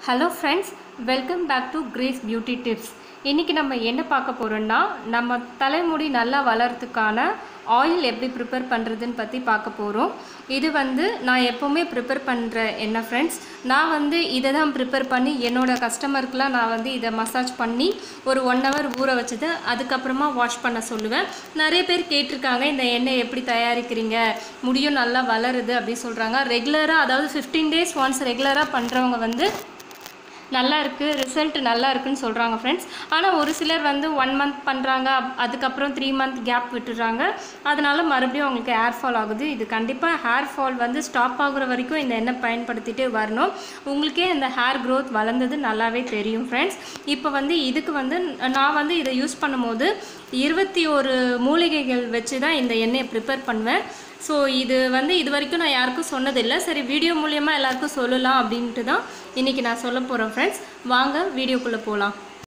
hello friends welcome back to Grace beauty tips இன்றைக்கி நம்ம என்ன பார்க்க போகிறோம்னா நம்ம தலைமுடி நல்லா வளர்றதுக்கான ஆயில் எப்படி ப்ரிப்பேர் பண்ணுறதுன்னு பற்றி பார்க்க போகிறோம் இது வந்து நான் எப்போவுமே ப்ரிப்பேர் பண்ணுற என்ன ஃப்ரெண்ட்ஸ் நான் வந்து இதை தான் ப்ரிப்பேர் பண்ணி என்னோடய கஸ்டமருக்குலாம் நான் வந்து இதை மசாஜ் பண்ணி ஒரு ஒன் ஹவர் ஊற வச்சது அதுக்கப்புறமா வாஷ் பண்ண சொல்லுவேன் நிறைய பேர் கேட்டிருக்காங்க இந்த எண்ணெய் எப்படி தயாரிக்கிறீங்க முடியும் நல்லா வளருது அப்படின்னு சொல்கிறாங்க ரெகுலராக அதாவது ஃபிஃப்டீன் டேஸ் ஒன்ஸ் ரெகுலராக பண்ணுறவங்க வந்து நல்லா இருக்குது ரிசல்ட் நல்லா இருக்குன்னு சொல்கிறாங்க ஃப்ரெண்ட்ஸ் ஆனால் ஒரு சிலர் வந்து ஒன் மந்த் பண்ணுறாங்க அதுக்கப்புறம் த்ரீ மந்த் கேப் விட்டுடுறாங்க அதனால மறுபடியும் அவங்களுக்கு ஹேர் ஃபால் ஆகுது இது கண்டிப்பாக ஹேர் ஃபால் வந்து ஸ்டாப் ஆகுற வரைக்கும் இந்த எண்ணெய் பயன்படுத்திட்டே வரணும் உங்களுக்கே இந்த ஹேர் க்ரோத் வளர்ந்தது நல்லாவே தெரியும் ஃப்ரெண்ட்ஸ் இப்போ வந்து இதுக்கு வந்து நான் வந்து இதை யூஸ் பண்ணும்போது இருபத்தி ஒரு மூலிகைகள் வச்சு தான் இந்த எண்ணெயை ப்ரிப்பேர் பண்ணுவேன் ஸோ இது வந்து இது வரைக்கும் நான் யாருக்கும் சொன்னதில்லை சரி வீடியோ மூலியமாக எல்லாருக்கும் சொல்லலாம் அப்படின்ட்டு தான் இன்றைக்கி நான் சொல்ல போகிறேன் ஃப்ரெண்ட்ஸ் வாங்க வீடியோக்குள்ளே போகலாம்